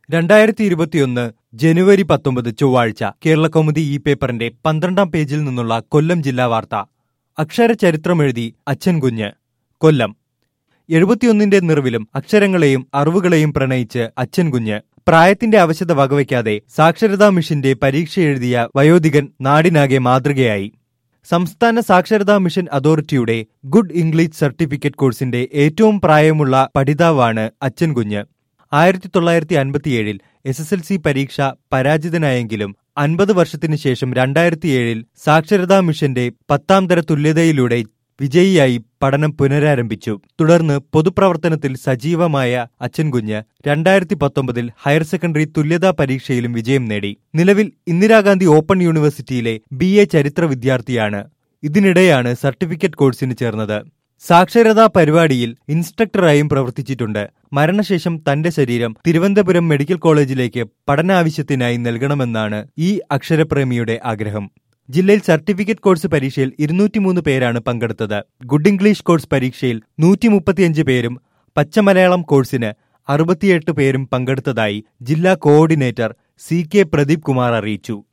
രണ്ടായിരത്തി ഇരുപത്തിയൊന്ന് ജനുവരി പത്തൊമ്പത് ചൊവ്വാഴ്ച കേരളകൗമുദി ഈ പേപ്പറിന്റെ പന്ത്രണ്ടാം പേജിൽ നിന്നുള്ള കൊല്ലം ജില്ലാ വാർത്ത അക്ഷരചരിത്രമെഴുതി അച്ഛൻ കുഞ്ഞ് കൊല്ലം എഴുപത്തിയൊന്നിന്റെ നിറവിലും അക്ഷരങ്ങളെയും അറിവുകളെയും പ്രണയിച്ച് അച്ഛൻ കുഞ്ഞ് പ്രായത്തിന്റെ അവശത വകവയ്ക്കാതെ സാക്ഷരതാ മിഷന്റെ പരീക്ഷ എഴുതിയ വയോധികൻ നാടിനാകെ മാതൃകയായി സംസ്ഥാന സാക്ഷരതാ മിഷൻ അതോറിറ്റിയുടെ ഗുഡ് ഇംഗ്ലീഷ് സർട്ടിഫിക്കറ്റ് കോഴ്സിന്റെ ഏറ്റവും പ്രായമുള്ള പഠിതാവാണ് അച്ഛൻ കുഞ്ഞ് ആയിരത്തി തൊള്ളായിരത്തി അൻപത്തിയേഴിൽ എസ് എസ് എൽ സി പരീക്ഷ പരാജിതനായെങ്കിലും അൻപത് വർഷത്തിനു ശേഷം രണ്ടായിരത്തിയേഴിൽ സാക്ഷരതാ മിഷന്റെ പത്താം തര തുല്യതയിലൂടെ വിജയിയായി പഠനം പുനരാരംഭിച്ചു തുടർന്ന് പൊതുപ്രവർത്തനത്തിൽ സജീവമായ അച്ഛൻകുഞ്ഞ് രണ്ടായിരത്തി പത്തൊമ്പതിൽ ഹയർ സെക്കൻഡറി തുല്യതാ പരീക്ഷയിലും വിജയം നേടി നിലവിൽ ഇന്ദിരാഗാന്ധി ഓപ്പൺ യൂണിവേഴ്സിറ്റിയിലെ ബി എ ചരിത്ര വിദ്യാർത്ഥിയാണ് ഇതിനിടെയാണ് സർട്ടിഫിക്കറ്റ് കോഴ്സിന് ചേർന്നത് സാക്ഷരതാ പരിപാടിയിൽ ഇൻസ്ട്രക്ടറായും പ്രവർത്തിച്ചിട്ടുണ്ട് മരണശേഷം തന്റെ ശരീരം തിരുവനന്തപുരം മെഡിക്കൽ കോളേജിലേക്ക് പഠനാവശ്യത്തിനായി നൽകണമെന്നാണ് ഈ അക്ഷരപ്രേമിയുടെ ആഗ്രഹം ജില്ലയിൽ സർട്ടിഫിക്കറ്റ് കോഴ്സ് പരീക്ഷയിൽ ഇരുന്നൂറ്റിമൂന്ന് പേരാണ് പങ്കെടുത്തത് ഗുഡ് ഇംഗ്ലീഷ് കോഴ്സ് പരീക്ഷയിൽ നൂറ്റി മുപ്പത്തിയഞ്ച് പേരും പച്ചമലയാളം കോഴ്സിന് അറുപത്തിയെട്ട് പേരും പങ്കെടുത്തതായി ജില്ലാ coordinator C K Pradeep Kumar അറിയിച്ചു